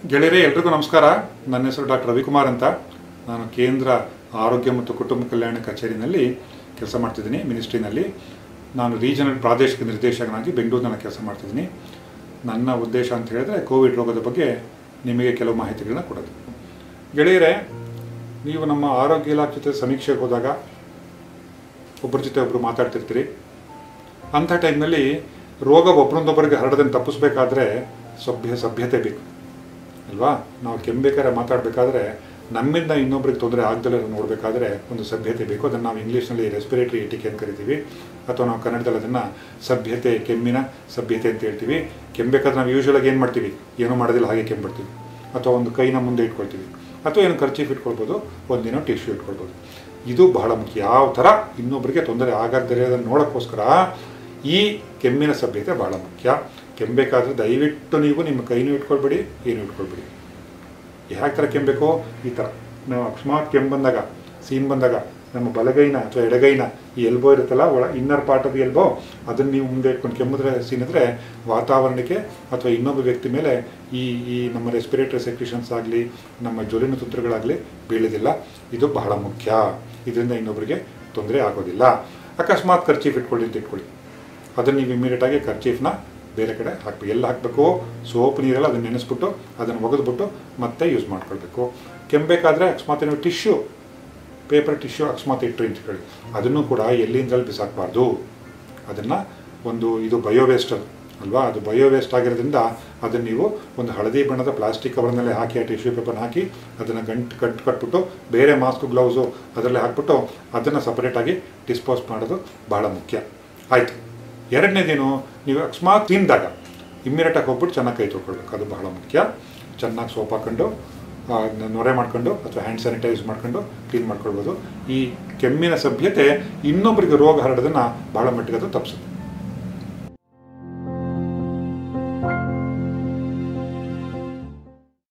ಗೆಳೆಯರೇ ಎಲ್ರಿಗೂ ನಮಸ್ಕಾರ ನನ್ನ ಹೆಸರು ಡಾಕ್ಟರ್ ರವಿಕುಮಾರ್ ಅಂತ ನಾನು ಕೇಂದ್ರ ಆರೋಗ್ಯ ಮತ್ತು ಕುಟುಂಬ ಕಲ್ಯಾಣ ಕಚೇರಿನಲ್ಲಿ ಕೆಲಸ ಮಾಡ್ತಿದ್ದೀನಿ ಮಿನಿಸ್ಟ್ರಿನಲ್ಲಿ ನಾನು ರೀಜನಲ್ ಪ್ರಾದೇಶಿಕ ನಿರ್ದೇಶಕನಾಗಿ ಬೆಂಗಳೂರಿನಲ್ಲಿ ಕೆಲಸ ಮಾಡ್ತಿದ್ದೀನಿ ನನ್ನ ಉದ್ದೇಶ ಅಂತ ಹೇಳಿದ್ರೆ ಕೋವಿಡ್ ರೋಗದ ಬಗ್ಗೆ ನಿಮಗೆ ಕೆಲವು ಮಾಹಿತಿಗಳನ್ನ ಕೊಡೋದು ಗೆಳೆಯರೇ ನೀವು ನಮ್ಮ ಆರೋಗ್ಯ ಇಲಾಖೆ ಜೊತೆ ಸಮೀಕ್ಷೆಗೆ ಹೋದಾಗ ಒಬ್ಬರ ಜೊತೆ ಒಬ್ಬರು ಮಾತಾಡ್ತಿರ್ತೀರಿ ಅಂಥ ಟೈಮ್ನಲ್ಲಿ ರೋಗ ಒಬ್ಬರೊಂದೊಬ್ಬರಿಗೆ ಹರಡದನ್ನು ತಪ್ಪಿಸ್ಬೇಕಾದ್ರೆ ಸಭ್ಯ ಸಭ್ಯತೆ ಬೇಕು ಅಲ್ವಾ ನಾವು ಕೆಮ್ಮಬೇಕಾದ್ರೆ ಮಾತಾಡಬೇಕಾದ್ರೆ ನಮ್ಮಿಂದ ಇನ್ನೊಬ್ರಿಗೆ ತೊಂದರೆ ಆಗದಲ್ಲೇ ನೋಡಬೇಕಾದ್ರೆ ಒಂದು ಸಭ್ಯತೆ ಬೇಕು ಅದನ್ನು ನಾವು ಇಂಗ್ಲೀಷ್ನಲ್ಲಿ ರೆಸ್ಪಿರೇಟರಿ ಎಟಿಕೆ ಅಂತ ಕರಿತೀವಿ ಅಥವಾ ನಾವು ಕನ್ನಡದಲ್ಲಿ ಅದನ್ನು ಸಭ್ಯತೆ ಕೆಮ್ಮಿನ ಸಭ್ಯತೆ ಅಂತ ಹೇಳ್ತೀವಿ ಕೆಮ್ಮಬೇಕಾದ್ರೆ ನಾವು ಯೂಶ್ವಲಾಗಿ ಏನು ಮಾಡ್ತೀವಿ ಏನೂ ಮಾಡೋದಿಲ್ಲ ಹಾಗೆ ಕೆಮ್ಮಿಡ್ತೀವಿ ಅಥವಾ ಒಂದು ಕೈನ ಮುಂದೆ ಇಟ್ಕೊಳ್ತೀವಿ ಅಥವಾ ಏನು ಖರ್ಚೀಫ್ ಇಟ್ಕೊಳ್ಬೋದು ಒಂದೇನೋ ಟಿಶ್ಯೂ ಇಟ್ಕೊಳ್ಬೋದು ಇದು ಬಹಳ ಮುಖ್ಯ ಯಾವ ಥರ ಇನ್ನೊಬ್ಬರಿಗೆ ತೊಂದರೆ ಆಗದೇ ಅದನ್ನು ನೋಡೋಕ್ಕೋಸ್ಕರ ಈ ಕೆಮ್ಮಿನ ಸಭ್ಯತೆ ಬಹಳ ಮುಖ್ಯ ಕೆಮ್ಮಬೇಕಾದ್ರೆ ದಯವಿಟ್ಟು ನೀವು ನಿಮ್ಮ ಕೈನೂ ಇಟ್ಕೊಳ್ಬೇಡಿ ಏನು ಇಟ್ಕೊಳ್ಬೇಡಿ ಯಾವ ಥರ ಕೆಮ್ಮಬೇಕು ಈ ಥರ ನಾವು ಅಕಸ್ಮಾತ್ ಕೆಮ್ಮು ಬಂದಾಗ ಸೀನ್ ಬಂದಾಗ ನಮ್ಮ ಬಲಗೈನ ಅಥವಾ ಎಡಗೈನ ಈ ಎಲ್ಬೋ ಇರುತ್ತಲ್ಲ ಒಳ ಇನ್ನರ್ ಪಾರ್ಟ್ ಆಫ್ ಎಲ್ಬೋ ಅದನ್ನು ನೀವು ಮುಂದೆ ಇಟ್ಕೊಂಡು ಕೆಮ್ಮಿದ್ರೆ ಸೀನಿದ್ರೆ ವಾತಾವರಣಕ್ಕೆ ಅಥವಾ ಇನ್ನೊಬ್ಬ ವ್ಯಕ್ತಿ ಮೇಲೆ ಈ ಈ ನಮ್ಮ ರೆಸ್ಪಿರೇಟರಿ ಸೆಕ್ರಿಷನ್ಸ್ ಆಗಲಿ ನಮ್ಮ ಜ್ವಲಿನ ತಂತ್ರಗಳಾಗಲಿ ಬೀಳೋದಿಲ್ಲ ಇದು ಬಹಳ ಮುಖ್ಯ ಇದರಿಂದ ಇನ್ನೊಬ್ಬರಿಗೆ ತೊಂದರೆ ಆಗೋದಿಲ್ಲ ಅಕಸ್ಮಾತ್ ಖರ್ಚೀಫ್ ಇಟ್ಕೊಳ್ಳಿ ಅಂತ ಇಟ್ಕೊಳ್ಳಿ ಅದನ್ನು ನೀವು ಇಮಿಡಿಯೇಟಾಗಿ ಖರ್ಚೀಫ್ನ ಬೇರೆ ಕಡೆ ಹಾಕಬೇಕು ಎಲ್ಲಿ ಹಾಕಬೇಕು ಸೋಪ್ ನೀರೆಲ್ಲ ಅದನ್ನು ನೆನೆಸ್ಬಿಟ್ಟು ಅದನ್ನು ಒಗೆದ್ಬಿಟ್ಟು ಮತ್ತೆ ಯೂಸ್ ಮಾಡ್ಕೊಳ್ಬೇಕು ಕೆಮ್ಮಬೇಕಾದ್ರೆ ಅಕಸ್ಮಾತ್ ನೀವು ಟಿಶ್ಯೂ ಪೇಪರ್ ಟಿಶ್ಯೂ ಅಕಸ್ಮಾತ್ ಇಟ್ಟರು ಇಟ್ಕೊಳ್ಳಿ ಅದನ್ನು ಕೂಡ ಎಲ್ಲಿಂದಲೂ ಬಿಸಾಕಬಾರ್ದು ಅದನ್ನು ಒಂದು ಇದು ಬಯೋ ವೇಸ್ಟ್ ಅದು ಅಲ್ವಾ ಅದು ಬಯೋ ವೇಸ್ಟ್ ಆಗಿರೋದ್ರಿಂದ ಅದನ್ನು ನೀವು ಒಂದು ಹಳದಿ ಬಣ್ಣದ ಪ್ಲಾಸ್ಟಿಕ್ ಕವರ್ನಲ್ಲೇ ಹಾಕಿ ಆ ಟಿಶ್ಯೂ ಪೇಪರ್ನ ಹಾಕಿ ಅದನ್ನು ಗಂಟು ಗಂಟು ಕಟ್ಬಿಟ್ಟು ಬೇರೆ ಮಾಸ್ಕ್ ಗ್ಲೌಸು ಅದರಲ್ಲೇ ಹಾಕ್ಬಿಟ್ಟು ಅದನ್ನು ಸಪರೇಟಾಗಿ ಡಿಸ್ಪೋಸ್ ಮಾಡೋದು ಬಹಳ ಮುಖ್ಯ ಆಯಿತು ಎರಡನೇದೇನು ನೀವು ಅಕಸ್ಮಾತ್ ತಿಂದಾಗ ಇಮ್ಮಿಡಿಯೇಟಾಗಿ ಹೋಗ್ಬಿಟ್ಟು ಚೆನ್ನಾಗಿ ಕೈ ತೊಳ್ಕೊಳ್ಬೇಕು ಅದು ಬಹಳ ಮುಖ್ಯ ಚೆನ್ನಾಗಿ ಸೋಪ್ ಹಾಕ್ಕೊಂಡು ಆ, ನೊರೆ ಮಾಡ್ಕೊಂಡು ಅಥವಾ ಹ್ಯಾಂಡ್ ಸ್ಯಾನಿಟೈಸ್ ಮಾಡ್ಕೊಂಡು ಕ್ಲೀನ್ ಮಾಡ್ಕೊಳ್ಬೋದು ಈ ಕೆಮ್ಮಿನ ಸಭ್ಯತೆ ಇನ್ನೊಬ್ಬರಿಗೆ ರೋಗ ಹರಡೋದನ್ನು ಬಹಳ ಮಟ್ಟಿಗೆ ಅದು ತಪ್ಪಿಸುತ್ತೆ